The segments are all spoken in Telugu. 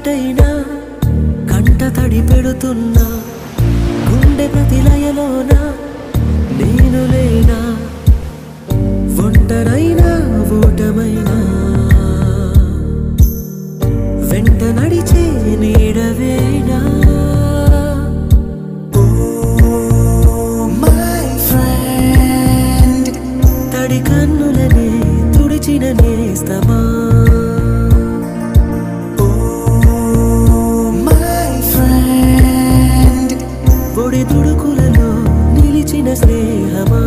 చోటైనా కంట తడి పెడుతున్నా గుండె ప్రతిలయలోన నేను లేనా ఒంటరైనా ఓటమైనా వెంట నడిచే నీడవేనా my friend. తడి కన్నులనే తుడిచిన నేస్తమా Oh, my friend. ఒడి తుడుకులలో నిలిచిన స్నేహమా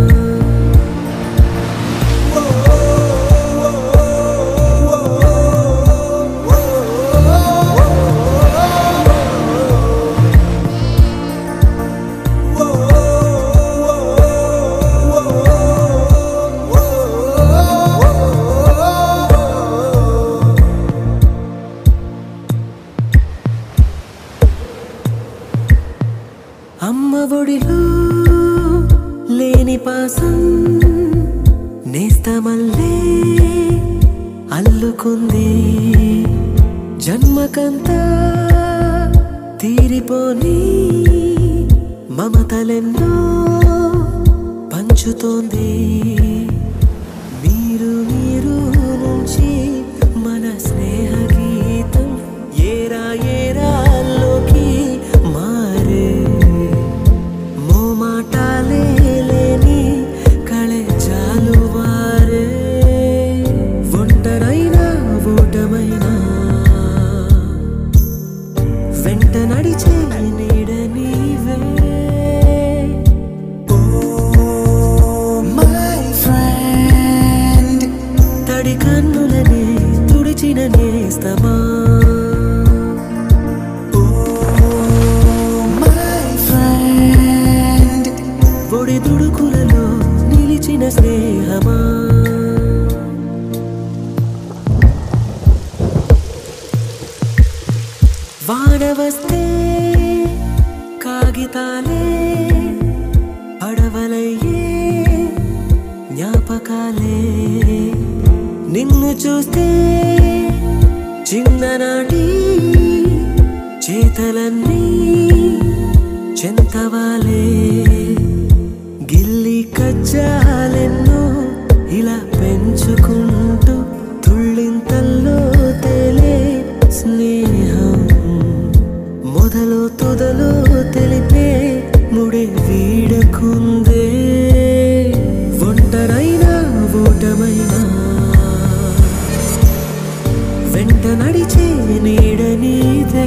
అమ్మ ఒడిలో లేని పాసం నేస్తమల్లే అల్లుకుంది జన్మకంతా తీరిపోని మమతలెన్నో పంచుతోంది మీరు మీరు నుంచి మన స్నేహ గీతం ఏరా ఏరాల్లోకి మారే మోమాటాలే లేని కళే చాలు వారే ఒంటరైనా ఓటమైనా వెంట నడిచే నీడ నీవే Oh, my friend. తడి కన్నులనే తుడిచిన నేస్తమా Oh, my friend. ఒడి దుడుకులలో నిలిచిన స్నేహమా వాన వస్తే కాగితాలే పడవలయ్యే జ్ఞాపకాలే నిన్ను చూస్తే చిన్ననాటి చేతలన్నీ చెంతవాలే గిల్లి కజ్జాలెన్నో ఇలా పెంచుకుంటూ తుళ్ళింతల్లో తేలే స్నేహం మొదలు తుదలో తెలిపే ముడి వీడకుందే ఒంటరైనా ఓటమైనా వెంట నడిచే నీడ నీదే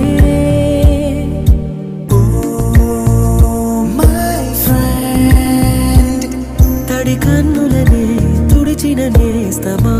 Oh, my friend. తడి కన్నులనే తుడిచిన నేస్తమా